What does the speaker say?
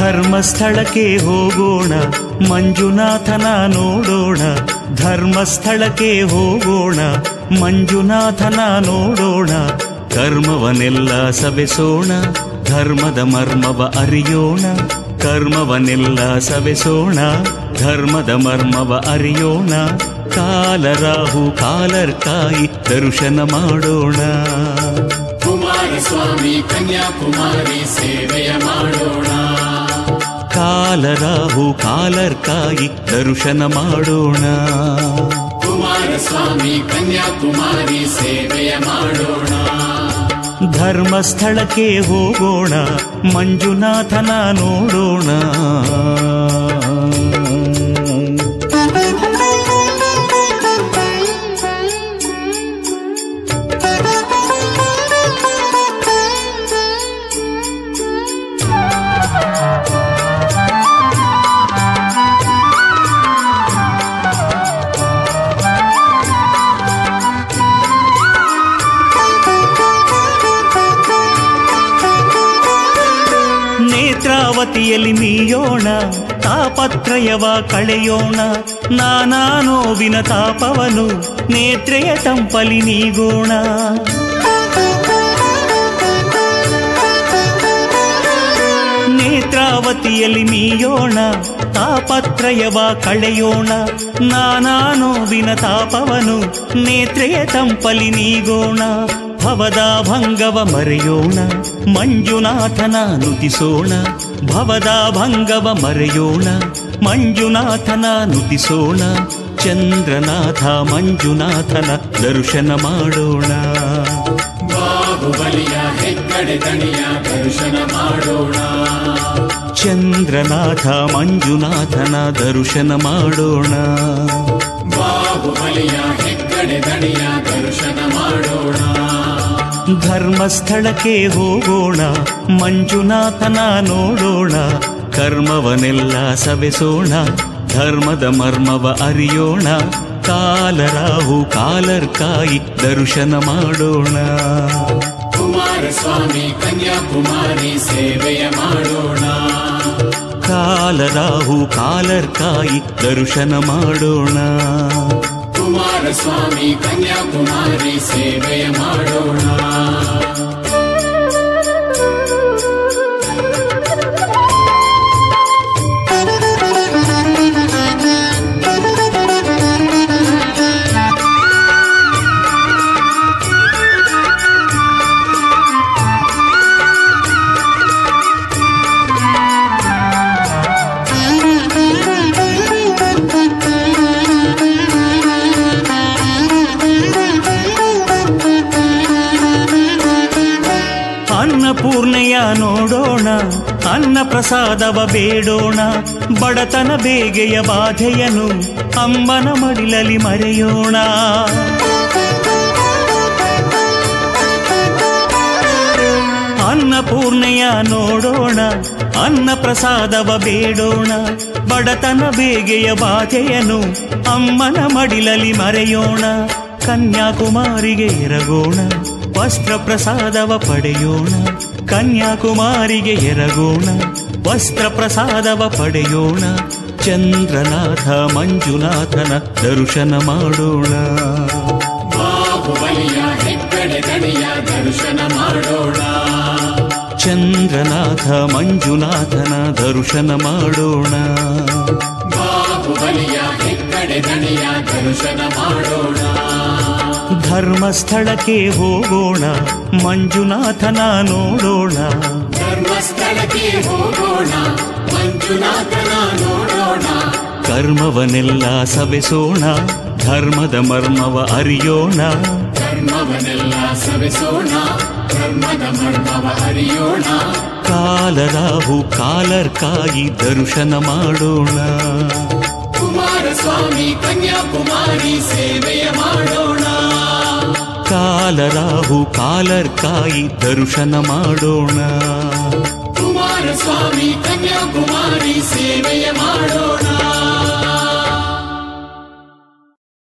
ಧರ್ಮಸ್ಥಳಕ್ಕೆ ಹೋಗೋಣ ಮಂಜುನಾಥನ ನೋಡೋಣ ಧರ್ಮಸ್ಥಳಕ್ಕೆ ಹೋಗೋಣ ಮಂಜುನಾಥನ ನೋಡೋಣ ಕರ್ಮವನೆಲ್ಲ ಸವೆಸೋಣ ಧರ್ಮದ ಮರ್ಮವ ಅರಿಯೋಣ ಕರ್ಮವನೆಲ್ಲ ಸವೆಸೋಣ ಧರ್ಮದ ಮರ್ಮವ ಅರಿಯೋಣ ಕಾಲರಾಹು ಕಾಲರ್ಕಾಯಿ ದರ್ಶನ ಮಾಡೋಣ ಕುಮಾರಸ್ವಾಮಿ ಕನ್ಯಾಕುಮಾರಿ ಸೇವೆಯ ಮಾಡೋಣ ಕಾಲರಾಹು ಕಾಲರ್ಕಾಯಿ ದರ್ಶನ ಮಾಡೋಣ ಕುಮಾರಸ್ವಾಮಿ ಕನ್ಯಾಕುಮಾರಿ ಸೇವೆಯ ಮಾಡೋಣ ಧರ್ಮಸ್ಥಳಕ್ಕೆ ಹೋಗೋಣ ಮಂಜುನಾಥನ ನೋಡೋಣ ನೇತ್ರಾವತಿಯಲ್ಲಿ ಮೀಯೋಣ ತಾಪತ್ರಯವ ಕಳೆಯೋಣ ನಾನಾ ನೋವಿನ ತಾಪವನು ನೇತ್ರೆಯ ತಂಪಲಿ ನೀಗೋಣ ನೇತ್ರಾವತಿಯಲ್ಲಿ ಮೀಯೋಣ ತಾಪತ್ರಯವ ಕಳೆಯೋಣ ನಾನಾ ನೋವಿನ ತಾಪವನು ನೇತ್ರೆಯ ತಂಪಲಿ ನೀಗೋಣ ಭವದ ಭಂಗವ ಮರೆಯೋಣ ಮಂಜುನಾಥನ ನುತಿಸೋಣ ಭವದ ಭಂಗವ ಮರೆಯೋಣ ಮಂಜುನಾಥನ ನುತಿಸೋಣ ಚಂದ್ರನಾಥ ಮಂಜುನಾಥನ ದರ್ಶನ ಮಾಡೋಣ ಬಾಹುಬಲಿಯ ಹೆಗ್ಗಡೆ ದಣಿಯ ದರ್ಶನ ಮಾಡೋಣ ಚಂದ್ರನಾಥ ಮಂಜುನಾಥನ ದರ್ಶನ ಮಾಡೋಣ ಬಾಹುಬಲಿಯ ಹೆಗ್ಗಡೆ ದಣಿಯ ದರ್ಶನ ಮಾಡೋಣ ಧರ್ಮಸ್ಥಳಕ್ಕೆ ಹೋಗೋಣ ಮಂಜುನಾಥನ ನೋಡೋಣ ಕರ್ಮವನೆಲ್ಲ ಸವೆಸೋಣ ಧರ್ಮದ ಮರ್ಮವ ಅರಿಯೋಣ ಕಾಲರಾಹು ಕಾಲರ್ಕಾಯಿ ದರ್ಶನ ಮಾಡೋಣ ಕುಮಾರಸ್ವಾಮಿ ಕನ್ಯಾಕುಮಾರಿ ಸೇವೆಯ ಮಾಡೋಣ ಕಾಲರಾಹು ಕಾಲರ್ಕಾಯಿ ದರ್ಶನ ಮಾಡೋಣ ಕುಮಾರಸ್ವಾಮಿ ಕನ್ಯಾಕುಮಾರಿ ಸೇವೆಯ ಮಾಡೋಣ ಅನ್ನಪೂರ್ಣೆಯ ನೋಡೋಣ ಅನ್ನ ಪ್ರಸಾದವ ಬೇಡೋಣ ಬಡತನ ಬೇಗೆಯ ಬಾಧೆಯನು ಅಂಬನ ಮಡಿಲಲಿ ಮರೆಯೋಣ ಅನ್ನಪೂರ್ಣೆಯ ನೋಡೋಣ ಅನ್ನ ಪ್ರಸಾದವ ಬೇಡೋಣ ಬಡತನ ಬೇಗೆಯ ಬಾಧೆಯನು ಅಮ್ಮನ ಮಡಿಲಲಿ ಮರೆಯೋಣ ಕನ್ಯಾಕುಮಾರಿಗೆ ಎರಗೋಣ ವಸ್ತ್ರ ಪ್ರಸಾದವ ಪಡೆಯೋಣ ಕನ್ಯಾಕುಮಾರಿಗೆ ಎರಗೋಣ ವಸ್ತ್ರ ಪ್ರಸಾದವ ಪಡೆಯೋಣ ಚಂದ್ರನಾಥ ಮಂಜುನಾಥನ ದರ್ಶನ ಮಾಡೋಣ ಬಾಹುಬಲಿಯ ಹೆಗ್ಗಡೆ ದಣಿಯ ದರ್ಶನ ಮಾಡೋಣ ಚಂದ್ರನಾಥ ಮಂಜುನಾಥನ ದರ್ಶನ ಮಾಡೋಣ ಬಾಹುಬಲಿಯ ಹೆಗ್ಗಡೆ ದಣಿಯ ದರ್ಶನ ಮಾಡೋಣ ಧರ್ಮಸ್ಥಳಕ್ಕೆ ಹೋಗೋಣ ಮಂಜುನಾಥನ ನೋಡೋಣ ಧರ್ಮಸ್ಥಳಕ್ಕೆ ಹೋಗೋಣ ಮಂಜುನಾಥನ ನೋಡೋಣ ಕರ್ಮವನೆಲ್ಲ ಸವೆಸೋಣ ಧರ್ಮದ ಮರ್ಮವ ಅರಿಯೋಣ ಧರ್ಮವನ್ನೆಲ್ಲ ಸವೆಸೋಣ ಧರ್ಮದ ಮರ್ಮವ ಅರಿಯೋಣ ಕಾಲರಾಹು ಕಾಲರ್ಕಾಯಿ ದರ್ಶನ ಮಾಡೋಣ ಕುಮಾರಸ್ವಾಮಿ ಕನ್ಯಾಕುಮಾರಿ ಸೇವೆಯ ಮಾಡೋಣ ಕಾಲರಾಹು ಕಾಲರ್ಕಾಯಿ ದರ್ಶನ ಮಾಡೋಣ ಕುಮಾರಸ್ವಾಮಿ ಕನ್ಯಾಕುಮಾರಿ ಸೇವೆಯ